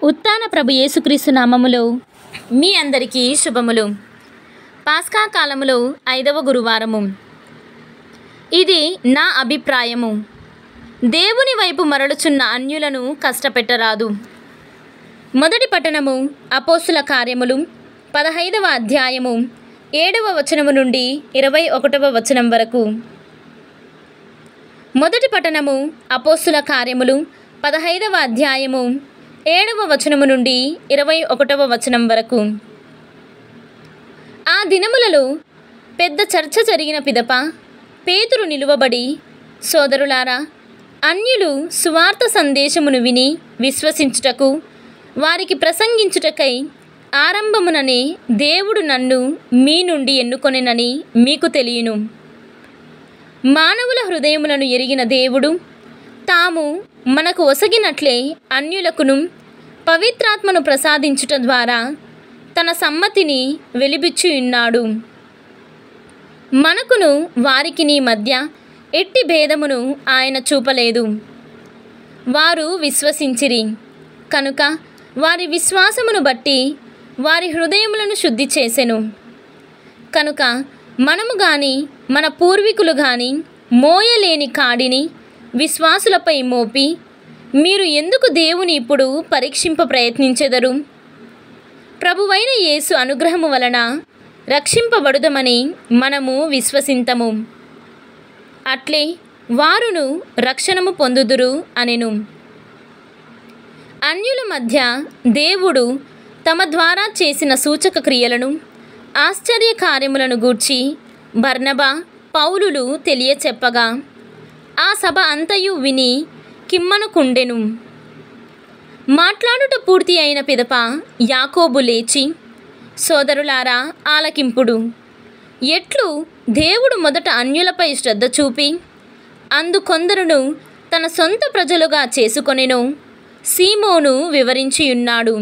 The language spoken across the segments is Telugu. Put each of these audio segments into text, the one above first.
ఉత్తాన ప్రభు యేసుక్రీస్తు నామములో మీ అందరికీ శుభములు పాస్కా కాలములో ఐదవ గురువారము ఇది నా అభిప్రాయము దేవుని వైపు మరలుచున్న అన్యులను కష్టపెట్టరాదు మొదటి పట్టణము అపోస్తుల కార్యములు పదహైదవ అధ్యాయము ఏడవ వచనము నుండి ఇరవై ఒకటవ వచనం వరకు మొదటి పట్టణము అపోస్తుల కార్యములు పదహైదవ అధ్యాయము ఏడవ వచనము నుండి ఇరవై ఒకటవ వచనం వరకు ఆ దినములలో పెద్ద చర్చ జరిగిన పిదప పేతురు నిలువబడి సోదరులారా అన్యులు సువార్త సందేశమును విని విశ్వసించుటకు వారికి ప్రసంగించుటకై ఆరంభముననే దేవుడు నన్ను మీ నుండి ఎన్నుకొనెనని మీకు తెలియను మానవుల హృదయములను ఎరిగిన దేవుడు తాము మనకు ఒసగినట్లే అన్యులకును పవిత్రాత్మను ప్రసాదించుట ద్వారా తన సమ్మతిని వెలిబిచ్చి ఉన్నాడు మనకును వారికిని మధ్య ఎట్టి భేదమును ఆయన చూపలేదు వారు విశ్వసించిరి కనుక వారి విశ్వాసమును బట్టి వారి హృదయములను శుద్ధి చేసెను కనుక మనము గాని మన పూర్వీకులు గాని మోయలేని కాడిని విశ్వాసులపై మోపి మీరు ఎందుకు దేవుని ఇప్పుడు పరీక్షింప ప్రయత్నించెదరు ప్రభువైన యేసు అనుగ్రహము వలన రక్షింపబడుదమని మనము విశ్వసింతము అట్లే వారును రక్షణము పొందుదురు అనెను అన్యుల మధ్య దేవుడు తమ ద్వారా చేసిన సూచక క్రియలను ఆశ్చర్య కార్యములను గూర్చి బర్నబా పౌలులు తెలియచెప్పగా ఆ సభ అంతయు విని కిమ్మనుకుండెను మాట్లాడుట పూర్తి అయిన పిదప యాకోబు లేచి సోదరులారా ఆలకింపుడు ఎట్లు దేవుడు మొదట అన్యులపై శ్రద్ధ చూపి అందు కొందరును తన సొంత ప్రజలుగా చేసుకొనెను సీమోను వివరించియున్నాడు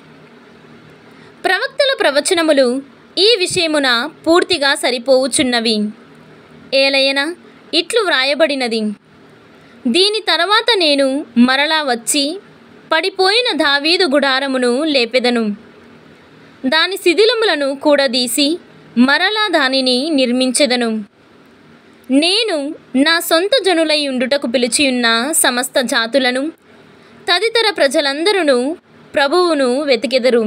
ప్రవక్తల ప్రవచనములు ఈ విషయమున పూర్తిగా సరిపోవుచున్నవి ఏలయన ఇట్లు వ్రాయబడినది దీని తర్వాత నేను మరలా వచ్చి పడిపోయిన దావీదు గుడారమును లేపెదను దాని శిథిలములను కూడదీసి మరలా దానిని నిర్మించెదను నేను నా సొంత జనులై ఉండుటకు పిలిచియున్న సమస్త జాతులను తదితర ప్రజలందరూ ప్రభువును వెతికెదరు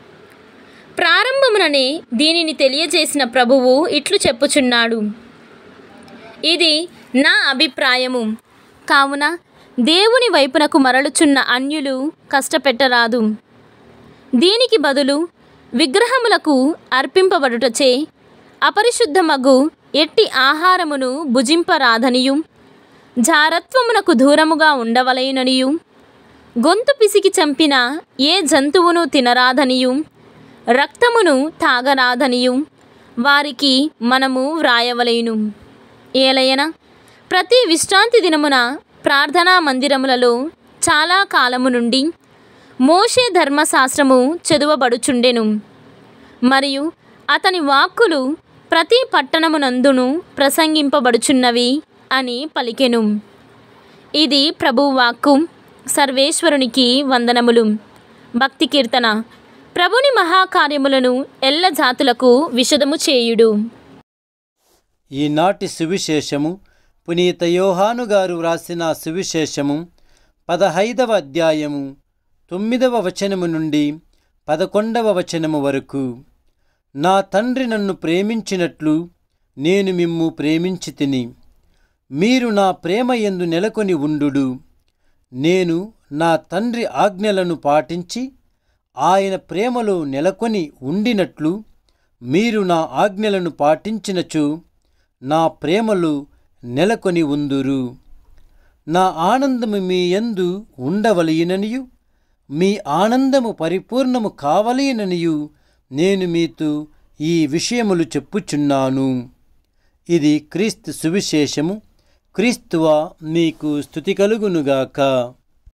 ప్రారంభముననే దీనిని తెలియజేసిన ప్రభువు ఇట్లు చెప్పుచున్నాడు ఇది నా అభిప్రాయము కావున దేవుని వైపునకు మరలుచున్న అన్యులు కష్టపెట్టరాదు దీనికి బదులు విగ్రహములకు అర్పింపబడుటచే అపరిశుద్ధమగు ఎట్టి ఆహారమును భుజింపరాదనియు జారత్వమునకు దూరముగా ఉండవలయుననియు గొంతు పిసికి చంపిన ఏ జంతువును తినరాదనియు రక్తమును తాగరాదనియు వారికి మనము వ్రాయవలయును ఏలయన ప్రతి విశ్రాంతి దినమున ప్రార్థనా మందిరములలో చాలా కాలము నుండి మోషే ధర్మశాస్త్రము చదువబడుచుండెను మరియు అతని వాక్కులు ప్రతి పట్టణమునందును ప్రసంగింపబడుచున్నవి అని పలికెను ఇది ప్రభు వాక్కు సర్వేశ్వరునికి వందనములు భక్తి కీర్తన ప్రభుని మహాకార్యములను ఎల్ల జాతులకు విషదము చేయుడు ఈనాటి సువిశేషము పునీత యోహాను గారు వ్రాసిన సువిశేషము పదహైదవ అధ్యాయము తొమ్మిదవ వచనము నుండి పదకొండవ వచనము వరకు నా తండ్రి నన్ను ప్రేమించినట్లు నేను మిమ్ము ప్రేమించి తిని మీరు నా ప్రేమ యందు నెలకొని ఉండుడు నేను నా తండ్రి ఆజ్ఞలను పాటించి ఆయన ప్రేమలో నెలకొని ఉండినట్లు మీరు నా ఆజ్ఞలను పాటించినచు నా ప్రేమలు నెలకొని ఉందురు నా ఆనందము మీ యందు ఉండవలయననియు మీ ఆనందము పరిపూర్ణము కావలయననియు నేను మీతో ఈ విషయములు చెప్పుచున్నాను ఇది క్రీస్తు సువిశేషము క్రీస్తువ మీకు స్థుతి కలుగునుగాక